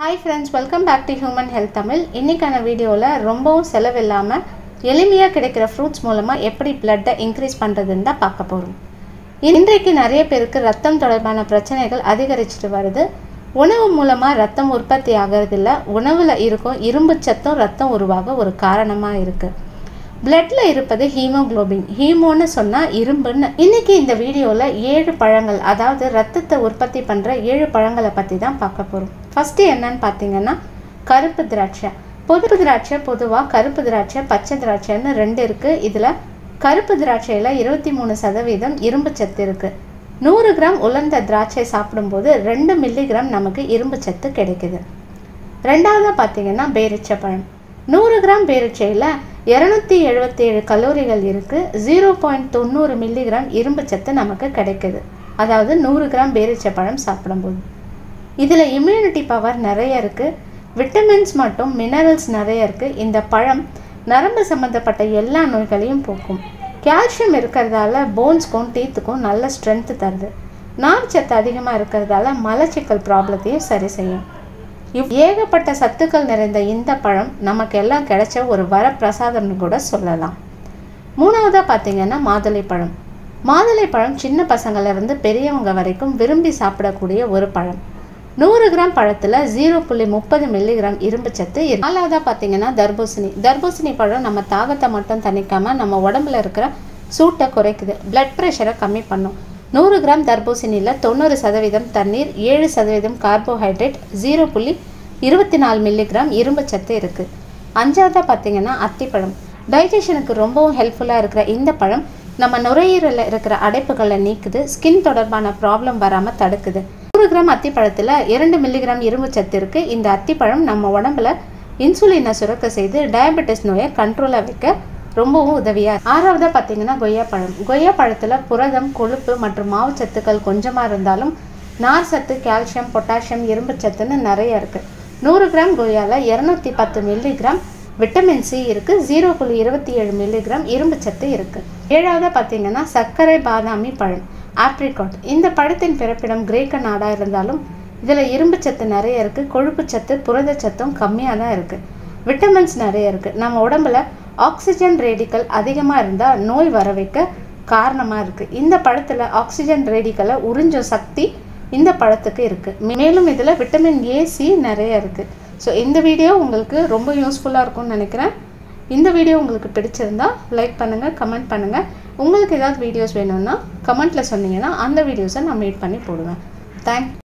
Hi friends welcome back to human health Tamil இன்றைக்கான வீடியோவில் ரொம்பவும் செலவில்லாமல் எளிமையாக கிடைக்கிற ஃப்ரூட்ஸ் மூலமாக எப்படி பிளட்டை இன்க்ரீஸ் பண்ணுறதுன்னு தான் பார்க்க போகிறோம் இன்றைக்கு நிறைய பேருக்கு ரத்தம் தொடர்பான பிரச்சனைகள் அதிகரிச்சுட்டு வருது உணவு மூலமாக ரத்தம் உற்பத்தி ஆகிறதில்ல உணவில் இருக்கும் இரும்பு சத்தும் ரத்தம் உருவாக ஒரு காரணமாக இருக்குது பிளட்ல இருப்பது ஹீமோகுளோபின் ஹீமோன்னு சொன்னால் இரும்புன்னு இன்னைக்கு இந்த வீடியோவில் ஏழு பழங்கள் அதாவது ரத்தத்தை உற்பத்தி பண்ணுற ஏழு பழங்களை பற்றி தான் பார்க்க போகிறோம் ஃபஸ்ட்டு என்னன்னு பார்த்தீங்கன்னா கருப்பு திராட்சை பொது திராட்சை பொதுவாக கருப்பு திராட்சை பச்சை திராட்சைன்னு ரெண்டு இருக்குது இதில் கருப்பு திராட்சையில் இருபத்தி மூணு சதவீதம் இரும்பு சத்து இருக்குது நூறு கிராம் உலர்ந்த திராட்சை சாப்பிடும்போது ரெண்டு மில்லிகிராம் நமக்கு இரும்பு சத்து கிடைக்குது ரெண்டாவதாக பார்த்தீங்கன்னா பேரிச்சை பழம் நூறு கிராம் பேரிச்சையில் இரநூத்தி எழுபத்தி ஏழு கலோரிகள் இருக்குது ஜீரோ பாயிண்ட் தொண்ணூறு மில்லிகிராம் இரும்பு சத்து நமக்கு கிடைக்குது அதாவது நூறு கிராம் பேரிச்சை பழம் சாப்பிடும்போது இதில் இம்யூனிட்டி பவர் நிறைய இருக்குது விட்டமின்ஸ் மற்றும் மினரல்ஸ் நிறைய இருக்குது இந்த பழம் நரம்பு சம்மந்தப்பட்ட எல்லா நோய்களையும் போக்கும் கால்சியம் இருக்கிறதால போன்ஸ்க்கும் டீத்துக்கும் நல்ல ஸ்ட்ரென்த்து தருது நார் சத்து அதிகமாக இருக்கிறதால மலச்சிக்கல் ப்ராப்ளத்தையும் சரி செய்யும் இவ் ஏகப்பட்ட சத்துக்கள் நிறைந்த இந்த பழம் நமக்கு எல்லாம் கிடைச்ச ஒரு வரப்பிரசாதம்னு கூட சொல்லலாம் மூணாவதாக பார்த்தீங்கன்னா மாதுளை பழம் மாதுளை பழம் சின்ன பசங்கள்லேருந்து பெரியவங்க வரைக்கும் விரும்பி சாப்பிடக்கூடிய ஒரு பழம் நூறு கிராம் பழத்தில் ஜீரோ புள்ளி முப்பது மில்லிகிராம் இரும்பு சத்து இருக்கு. நாலாவதாக பார்த்தீங்கன்னா தர்பூசணி தர்பூசணி பழம் நம்ம தாகத்தை மட்டும் தணிக்காமல் நம்ம உடம்புல இருக்கிற சூட்டை குறைக்குது பிளட் ப்ரெஷரை கம்மி பண்ணும் நூறு கிராம் தர்பூசணியில் தொண்ணூறு சதவீதம் தண்ணீர் ஏழு சதவீதம் கார்போஹைட்ரேட் ஜீரோ புள்ளி இருபத்தி நாலு மில்லிகிராம் இரும்பு சத்து இருக்குது அஞ்சாவதாக பார்த்தீங்கன்னா அத்திப்பழம் டைஜஷனுக்கு ரொம்பவும் ஹெல்ப்ஃபுல்லாக இருக்கிற இந்த பழம் நம்ம நுரையீரலில் இருக்கிற அடைப்புகளை நீக்குது ஸ்கின் தொடர்பான ப்ராப்ளம் வராமல் தடுக்குது நூறு கிராம் அத்திப்பழத்தில் இரண்டு மில்லிகிராம் இரும்பு சத்து இருக்குது இந்த அத்திப்பழம் நம்ம உடம்புல இன்சுலினை சுரக்க செய்து டயபெட்டிஸ் நோயை கண்ட்ரோலாக வைக்க ரொம்பவும் உதவியாக ஆறாவதாக பார்த்தீங்கன்னா கொய்யாப்பழம் கொய்யாப்பழத்தில் புரதம் கொழுப்பு மற்றும் மாவுச்சத்துக்கள் கொஞ்சமாக இருந்தாலும் நார் சத்து கால்சியம் பொட்டாசியம் இரும்பு சத்துன்னு நிறைய இருக்குது நூறு கிராம் கொய்யாவில் இரநூத்தி பத்து மில்லிகிராம் விட்டமின் சி இருக்குது ஜீரோ புள்ளி இருபத்தி ஏழு மில்லிகிராம் இரும்பு சத்து இருக்குது ஏழாவதாக பார்த்தீங்கன்னா சர்க்கரை பாதாமி பழம் ஆப்ரிகாட் இந்த பழத்தின் பிறப்பிடம் கிரேக்க நாடாக இருந்தாலும் இதில் இரும்பு சத்து நிறைய இருக்குது கொழுப்பு சத்து புரதச்சத்தும் கம்மியாக தான் இருக்குது விட்டமின்ஸ் நிறைய இருக்குது நம்ம உடம்புல ஆக்சிஜன் ரேடிக்கல் அதிகமாக இருந்தால் நோய் வர வைக்க காரணமாக இருக்குது இந்த பழத்தில் ஆக்சிஜன் ரேடிக்கலை உறிஞ்சும் சக்தி இந்த பழத்துக்கு இருக்குது மேலும் இதில் விட்டமின் ஏ சி நிறைய இருக்குது ஸோ இந்த வீடியோ உங்களுக்கு ரொம்ப யூஸ்ஃபுல்லாக இருக்கும்னு நினைக்கிறேன் இந்த வீடியோ உங்களுக்கு பிடிச்சிருந்தா லைக் பண்ணுங்கள் கமெண்ட் பண்ணுங்கள் உங்களுக்கு ஏதாவது வீடியோஸ் வேணும்னா கமெண்ட்டில் சொன்னீங்கன்னா அந்த வீடியோஸை நான் மேட் பண்ணி போடுவேன் தேங்க்